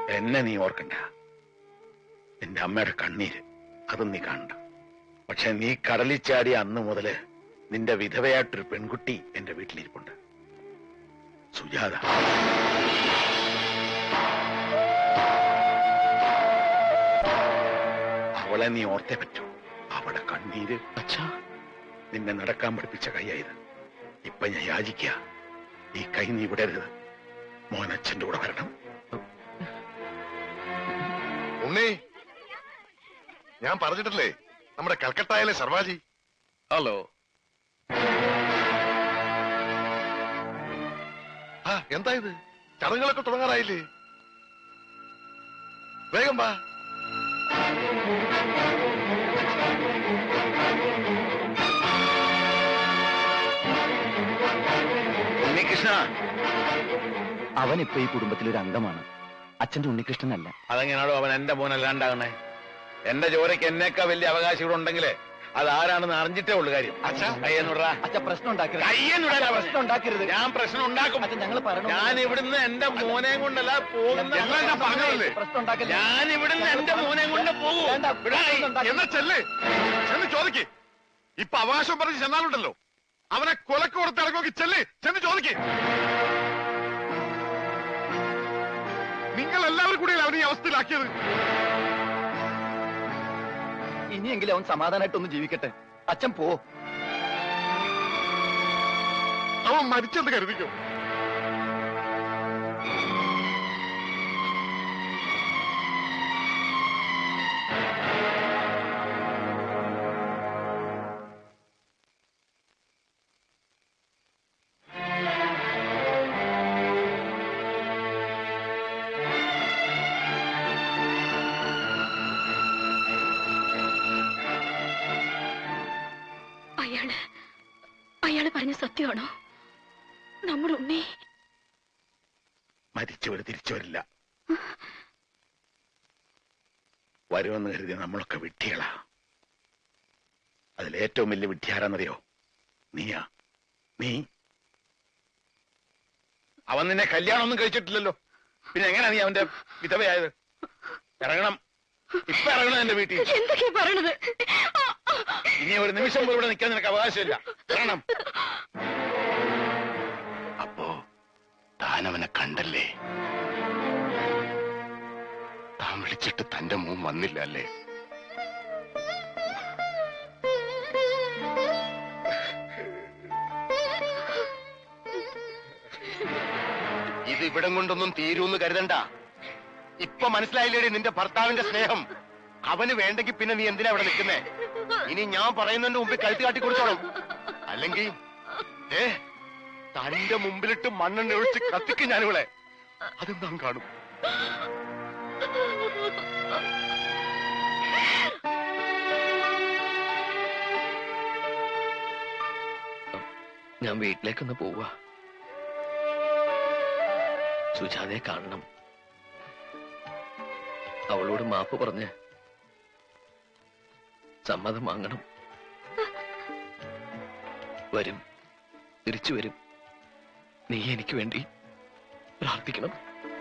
എന്നെ നീ ഓർക്കണ്ട നിന്റെ അമ്മയുടെ കണ്ണീര് അതും നീ കാണണ്ട പക്ഷെ നീ കടലിൽ ചാടിയ അന്ന് മുതല് നിന്റെ വിധവയായിട്ടൊരു പെൺകുട്ടി എന്റെ വീട്ടിലിരിപ്പുണ്ട് സുജാത അവളെ നീ ഓർത്തേ പറ്റൂ അവളെ കണ്ണീര് അച്ഛാ നിന്നെ നടക്കാൻ പഠിപ്പിച്ച കൈയായത് ഇപ്പൊ ഞാൻ യാചിക്ക ഈ കൈ നീ വിടരുത് മോൻ അച്ഛന്റെ കൂടെ വരണം ഉണ്ണി ഞാൻ പറഞ്ഞിട്ടില്ലേ നമ്മുടെ കൽക്കട്ടയിലെ സർവാജി ഹലോ ആ എന്താ ഇത് ചടങ്ങുകളൊക്കെ തുടങ്ങാറായില്ലേ വേഗം വാ ഉണ്ണികൃഷ്ണ അവൻ ഇപ്പൊ ഈ കുടുംബത്തിലൊരു അംഗമാണ് അച്ഛന്റെ ഉണ്ണികൃഷ്ണനല്ല അതെങ്ങനെയാണോ അവൻ എന്റെ മോനല്ലാണ്ടാകണേ എന്റെ ജോലിക്ക് എന്നേക്കാ വലിയ അവകാശികൾ ഉണ്ടെങ്കിലേ അത് ആരാണെന്ന് അറിഞ്ഞിട്ടേ ഉള്ളു കാര്യം അച്ഛാ. കയ്യെന്നുടാ അച്ഛ പ്രശ്നം ഉണ്ടാക്കരുത് കയ്യെന്നുടാ അച്ഛാ, പ്രശ്നം ഉണ്ടാക്കരുത് ഞാൻ പ്രശ്നം ഉണ്ടാക്കും അച്ഛൻ ഞങ്ങൾ പറയണ ഞാൻ ഇവിടുന്ന് എന്റെ മോനെ കൊണ്ടല്ല പോകുന്ന എല്ലാം ഞാൻ പറഞ്ഞതല്ലേ പ്രശ്നം ഉണ്ടാക്കരുത് ഞാൻ ഇവിടുന്ന് എന്റെ മോനെ കൊണ്ട് പോകും വേണ്ട, പ്രശ്നം ഉണ്ടാക്കരുത്. എന്നാ ചെല്ല് ചെന്ന് ചോദിക്ക് ഇപ്പൊ അവകാശം പറഞ്ഞ് ചെന്നാലുണ്ടല്ലോ അവനെ കൊലക്ക് കൊടുത്ത് ഇറങ്ങി ചെല്ല് ചെന്ന് ചോദിക്ക് നിങ്ങൾ എല്ലാവരും കൂടി അവനെ ഈ അവസ്ഥയിലാക്കിയത് ഇനിയെങ്കിലും അവൻ സമാധാനമായിട്ടൊന്ന് ജീവിക്കട്ടെ അച്ഛൻ പോ അവൻ മരിച്ചെന്ന് കരുതിക്കോ അയാള് അയാള് പറഞ്ഞ സത്യമാണോ നമ്മുടെ ഉണ്ണി മരിച്ചവര് തിരിച്ചു വരില്ല വരുമെന്ന് കരുതി നമ്മളൊക്കെ വിഡ്ഢികളാ അതിലേറ്റവും വലിയ വിഡ്ഢിയാരാന്നറിയോ നീയാ നീ അവൻ നിന്നെ കല്യാണം ഒന്നും കഴിച്ചിട്ടില്ലല്ലോ പിന്നെ എങ്ങനെയാ നീ അവന്റെ വിധവയായത് ഇറങ്ങണം ഇപ്പൊ ഇറങ്ങണം എന്റെ വീട്ടിൽ എന്തൊക്കെയാ പറയണത് ഇനി ഒരു നിമിഷം പോലും ഇവിടെ നിൽക്കാൻ നിനക്ക് അവകാശമില്ല ഇറങ്ങണം അപ്പോ താനവനെ കണ്ടല്ലേ താൻ വിളിച്ചിട്ട് തന്റെ മോൻ വന്നില്ല അല്ലേ ഇത് ഇവിടം കൊണ്ടൊന്നും തീരൂന്ന് കരുതണ്ട ഇപ്പൊ മനസ്സിലായില്ലേടി നിന്റെ ഭർത്താവിന്റെ സ്നേഹം അവന് വേണ്ടെങ്കിൽ പിന്നെ നീ എന്തിനാ ഇവിടെ നിൽക്കുന്നേ ഇനി ഞാൻ പറയുന്നതിന്റെ മുമ്പിൽ കഴുത്ത് കാട്ടി കൊടുത്തോണം അല്ലെങ്കിൽ ഏ തന്റെ മുമ്പിലിട്ട് മണ്ണെണ്ണ ഒഴിച്ച് കത്തിക്കും ഞാനിവിടെ അതും നാം കാണും ഞാൻ വീട്ടിലേക്കൊന്ന് പോവാ സുജാതയെ കാണണം അവളോട് മാപ്പ് പറഞ്ഞ് സമ്മതം വാങ്ങണം വരും തിരിച്ചു വരും നീ എനിക്ക് വേണ്ടി പ്രാർത്ഥിക്കണം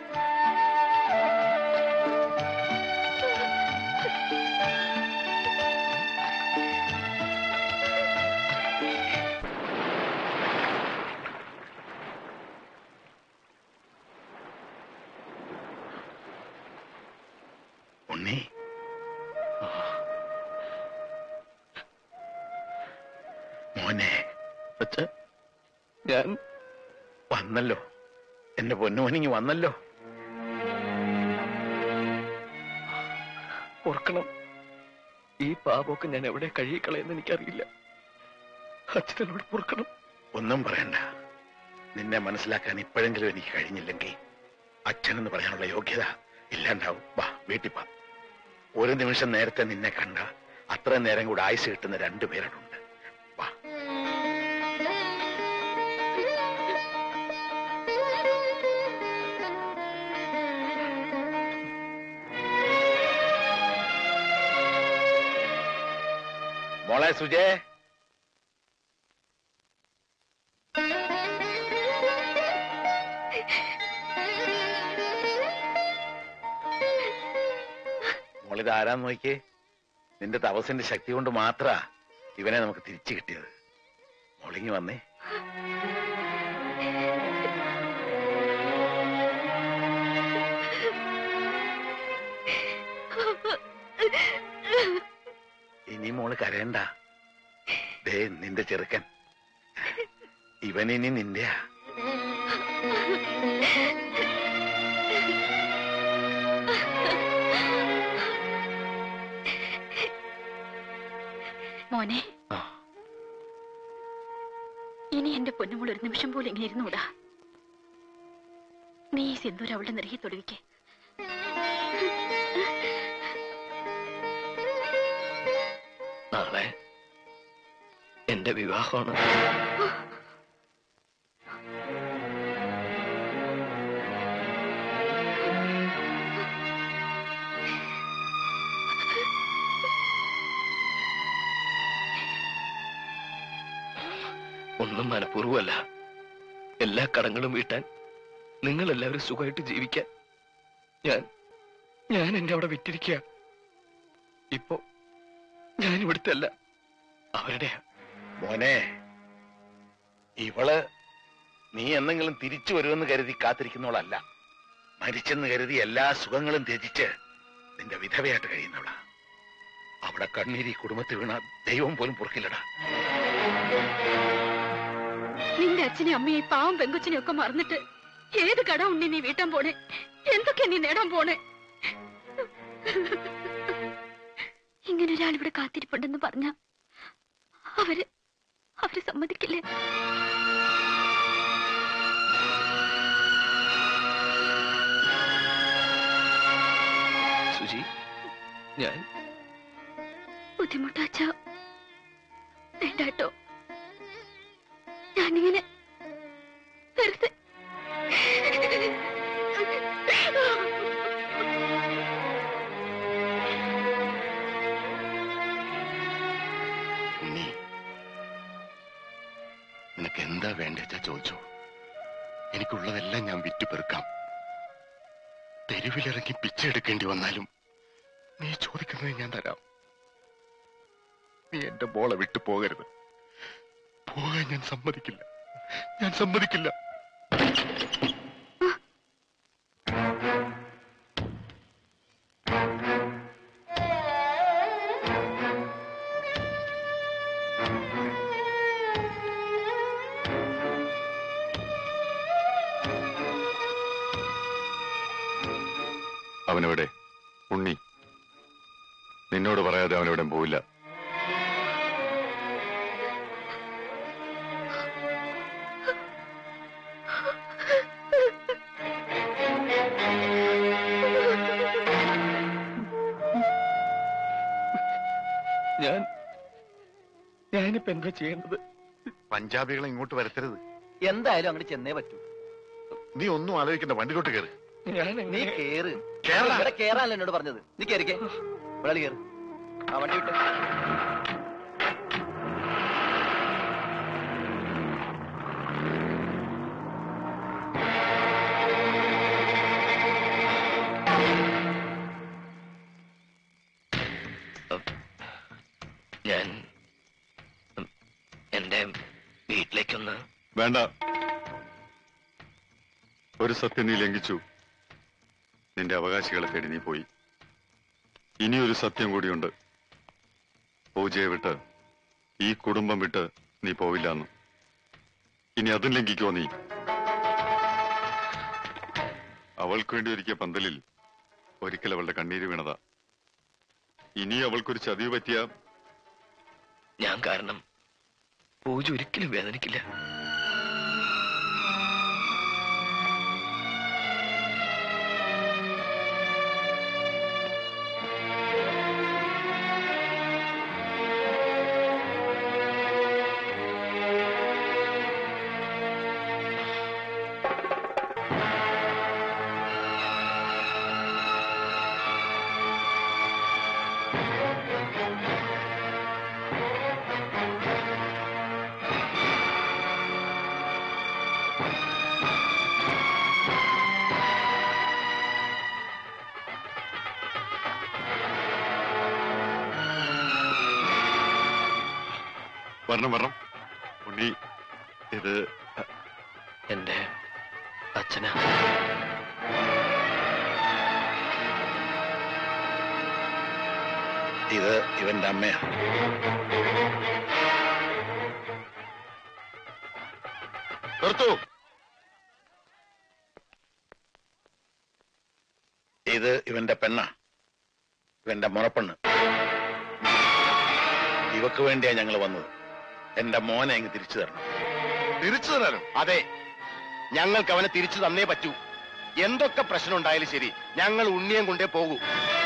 ഉണ്ണി മോനെ അച്ഛ ഞാൻ വന്നല്ലോ എന്റെ പൊന്നുമോനിങ്ങി വന്നല്ലോ ഓർക്കണം ഈ പാപമൊക്കെ ഞാൻ എവിടെ കഴിയിക്കളയെന്ന് എനിക്കറിയില്ല അച്ഛനോട് പൊറുക്കണം ഒന്നും പറയണ്ട നിന്നെ മനസ്സിലാക്കാൻ ഇപ്പോഴെങ്കിലും എനിക്ക് കഴിഞ്ഞില്ലെങ്കിൽ അച്ഛനെന്ന് പറയാനുള്ള യോഗ്യത ഇല്ലാണ്ടാവും വാ വീട്ടിൽ വാ ഒരു നിമിഷം നേരത്തെ നിന്നെ കണ്ട അത്ര നേരം കൂടെ ആയുസ് കിട്ടുന്ന രണ്ടുപേരുണ്ട് വാ മോളെ സുജേ മോളിത് ആരാന്ന് നോക്കിയേ നിന്റെ തപസിന്റെ ശക്തി കൊണ്ട് മാത്ര ഇവനെ നമുക്ക് തിരിച്ചു കിട്ടിയത് മോളിങ്ങി വന്നേ ഇനി മോള് കരയണ്ട ദേ നിന്റെ ചെറുക്കൻ ഇവൻ ഇനി നിന്റെയാ മോനെ ആ. ഇനി എന്റെ പൊന്നുമോൾ ഒരു നിമിഷം പോലും ഇങ്ങനെ ഇരുന്നൂടാ നീ ഈ സിന്ദൂർ അവളുടെ നെറുകി തൊടുവിക്ക് നാളെ എന്റെ വിവാഹമാണ് ഒന്നും മനഃപൂർവ്വമല്ല എല്ലാ കടങ്ങളും വീട്ടാൻ നിങ്ങൾ എല്ലാവരും സുഖമായിട്ട് ജീവിക്കാൻ ഞാൻ ഞാൻ എന്റെ അവിടെ വിറ്റിരിക്കുക ഇപ്പോ ഞാൻ ഇവിടുത്തെ അല്ല അവരുടെയാ മോനെ ഇവള് നീ എന്തെങ്കിലും തിരിച്ചു വരുമെന്ന് കരുതി കാത്തിരിക്കുന്നവളല്ല മരിച്ചെന്ന് കരുതി എല്ലാ സുഖങ്ങളും ത്യജിച്ച് നിന്റെ വിധവയായിട്ട് കഴിയുന്നവളാ അവിടെ കണ്ണീരി കുടുംബത്തിൽ വീണ ദൈവം പോലും പൊറുക്കില്ലടാ നിന്റെ അച്ഛനെയും അമ്മയും ഈ പാവം പെങ്കുച്ചിനെയും ഒക്കെ മറന്നിട്ട് ഏത് കട ഉണ്ണി നീ വീട്ടാൻ പോണേ എന്തൊക്കെയാ നീ നേടാൻ പോണേ ഇങ്ങനെ ഒരാൾ ഇവിടെ കാത്തിരിപ്പുണ്ടെന്ന് പറഞ്ഞ അവര് അവര് സമ്മതിക്കില്ലേ സുജി ഞാൻ ബുദ്ധിമുട്ടാച്ച വേണ്ട കേട്ടോ ഞാനിങ്ങനെ വെറുതെ ഉണ്ണി നിനക്ക് എന്താ വേണ്ടെച്ചാ ചോദിച്ചോ എനിക്കുള്ളതെല്ലാം ഞാൻ വിറ്റു പെറുക്കാം തെരുവിലിറങ്ങി പിച്ചെടുക്കേണ്ടി വന്നാലും നീ ചോദിക്കുന്നത് ഞാൻ തരാം നീ എന്റെ മോളെ വിട്ടു പോകരുത് പോകാൻ ഞാൻ സമ്മതിക്കില്ല ഞാൻ സമ്മതിക്കില്ല അവനെവിടെ ഉണ്ണി നിന്നോട് പറയാതെ അവനെവിടെ പോവില്ല ഞാൻ ഞാനിപ്പോ എന്താ ചെയ്യേണ്ടത് പഞ്ചാബികളെ ഇങ്ങോട്ട് വരുത്തരുത് എന്തായാലും അങ്ങോട്ട് ചെന്നേ പറ്റൂ നീ ഒന്നും ആലോചിക്കണ്ട വണ്ടിയിലോട്ട് കയറി ഞാൻ നീ കേറ് കേരള ഇവിടെ കേറാനല്ലോ എന്നോട് പറഞ്ഞത് നീ കേറിക്കേ ഇവിടെ കേറ് ആ വണ്ടി വിട്ട് ഞാൻ ഉം, എന്റെ വീട്ടിലേക്കൊന്ന് വേണ്ട ഒരു സത്യം നീ ലംഘിച്ചു നിന്റെ അവകാശികളെ തേടി നീ പോയി ഇനിയൊരു സത്യം കൂടിയുണ്ട് പൂജയെ വിട്ട് ഈ കുടുംബം വിട്ട് നീ പോവില്ലെന്ന് ഇനി അതും ലംഘിക്കോ നീ അവൾക്ക് വേണ്ടി ഒരുക്കിയ പന്തലിൽ ഒരിക്കൽ അവളുടെ കണ്ണീര് വീണതാ ഇനി അവൾക്കൊരു ചതിവ് പറ്റിയ ഞാൻ കാരണം പൂജ ഒരിക്കലും വേദനിക്കില്ല വരണം വരണം ഉണ്ണി ഇത് എന്റെ അച്ഛനാ ഇത് ഇവന്റെ അമ്മയാ നിർത്തൂ ഇത് ഇവന്റെ പെണ്ണ ഇവന്റെ മുറപ്പെണ്ണ് ഇവക്ക് വേണ്ടിയാ ഞങ്ങൾ വന്നത് എന്റെ മോനെ ഇങ്ങ് തിരിച്ചു തരണം തിരിച്ചു തരാനോ അതെ ഞങ്ങൾക്ക് അവനെ തിരിച്ചു തന്നേ പറ്റൂ എന്തൊക്കെ പ്രശ്നം ഉണ്ടായാലും ശരി ഞങ്ങൾ ഉണ്ണിയം കൊണ്ടേ പോകൂ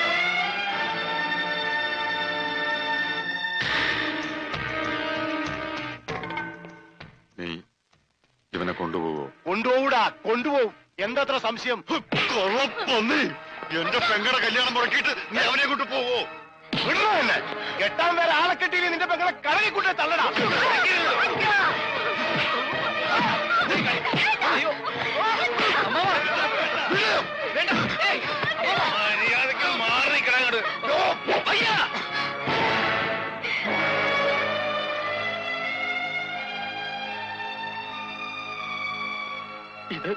നീ ഇവനെ കൊണ്ടുപോവോ കൊണ്ടുപോകൂടാ കൊണ്ടുപോകും എന്താത്ര സംശയം കൊള്ളപ്പന്നി എന്റെ പെങ്ങടെ കല്യാണം മുടക്കിയിട്ട് നീ അവനെ കൊണ്ട് പോവോ വിടണോ എന്നെ കെട്ടാൻ വേറെ ആളെ കെട്ടിയില്ലേ നിന്റെ പെങ്ങളെ കടലിക്കൂട്ടെ തള്ളടാ മര്യാദക്ക് മാറി നിൽക്കണം അങ്ങോട്ട്. ഇത്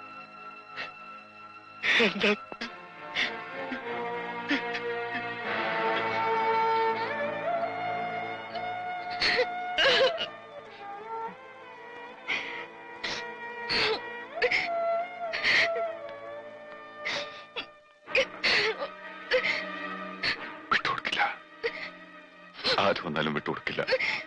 എന്റെ വിട്ടുകൊടുക്കില്ല ആര് വന്നാലും വിട്ടുകൊടുക്കില്ല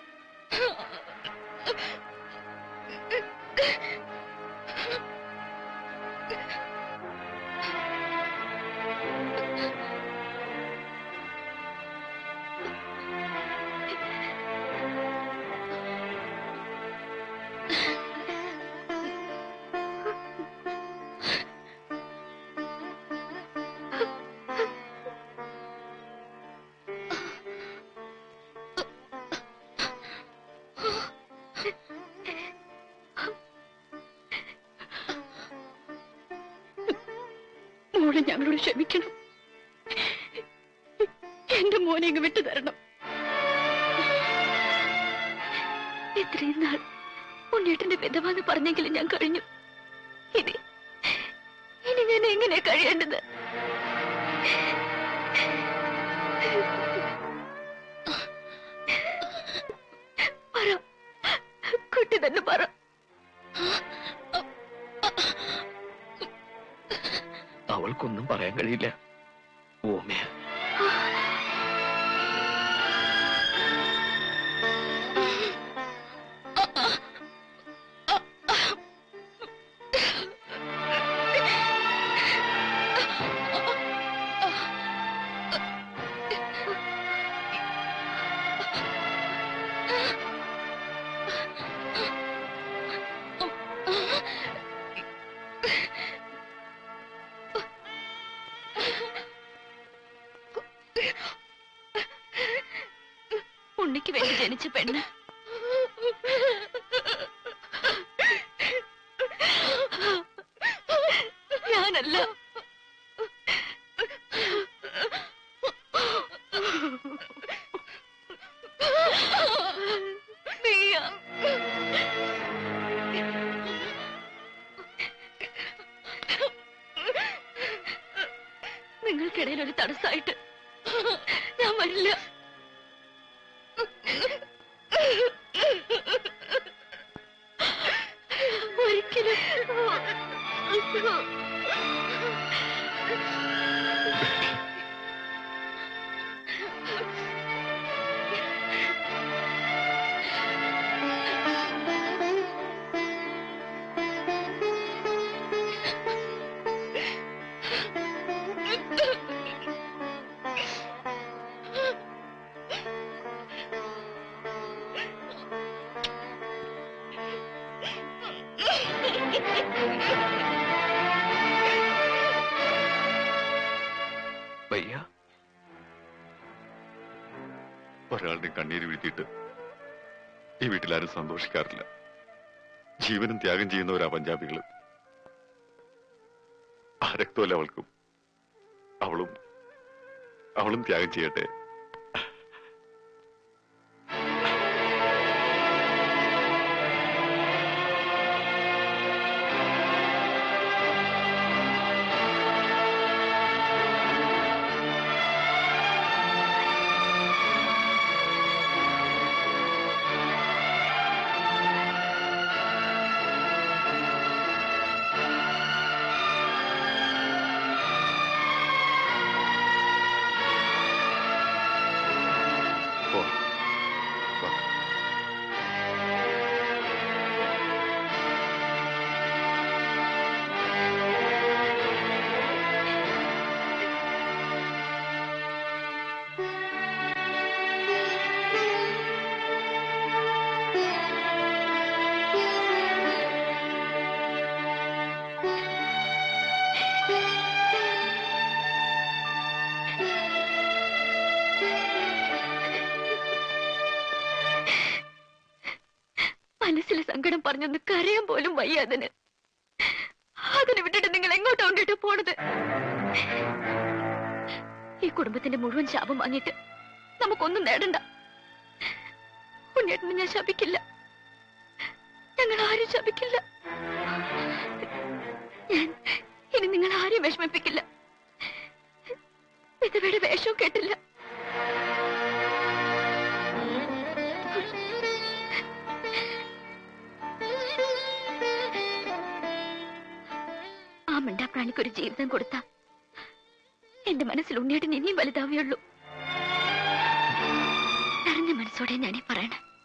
മോളെ ഞങ്ങളോട് ക്ഷമിക്കണം എന്റെ മോനെ ഇങ്ങ് വിട്ടു തരണം ഇത്രയും നാൾ ഉണ്ണേട്ടന്റെ വിധവാന്ന് പറഞ്ഞെങ്കിലും ഞാൻ കഴിഞ്ഞു ഇനി ഇനി ഞാൻ എങ്ങനെ കഴിയേണ്ടത് പറ കുട്ടി തന്നെ പറ അവൾക്കൊന്നും പറയാൻ കഴിയില്ല ഓമയ ഉണ്ണിക്ക് വേണ്ടി ജനിച്ച പെണ്ണ് ഞാനല്ല നീയാ നിങ്ങൾക്കിടയിൽ ഒരു തടസ്സമായിട്ട് ഞാൻ വരില്ല ഒരിക്കലും വയ്യ ഒരാളുടെ കണ്ണീര് വീഴ്ത്തിയിട്ട് ഈ വീട്ടിലാരും സന്തോഷിക്കാറില്ല ജീവനും ത്യാഗം ചെയ്യുന്നവരാ പഞ്ചാബികള് ആ രക്തമല്ല അവൾക്കും അവളും അവളും ത്യാഗം ചെയ്യട്ടെ സങ്കടം പറഞ്ഞൊന്ന് കരയാൻ പോലും വയ്യ അതിന് അതിന് വിട്ടിട്ട് നിങ്ങൾ എങ്ങോട്ടാ കൊണ്ടിട്ട് പോണത് ഈ കുടുംബത്തിന്റെ മുഴുവൻ ശാപം വാങ്ങിയിട്ട് നമുക്കൊന്നും നേടണ്ട ഉണ്ണിയേട്ടനെ ഞാൻ ശപിക്കില്ല ഞങ്ങൾ ആരും ശപിക്കില്ല ഞാൻ ഇനി നിങ്ങൾ ആരെയും വിഷമിപ്പിക്കില്ല വിധവയുടെ വേഷവും കേട്ടില്ല ആ മിണ്ടാപ്രാണിക്ക് ഒരു ജീവിതം കൊടുത്ത എന്റെ മനസ്സിൽ ഉണ്ണിയേട്ടൻ ഇനിയും വലുതാവുകയുള്ളൂ നിറഞ്ഞ മനസ്സോടെ ഞാനേ പറയണേ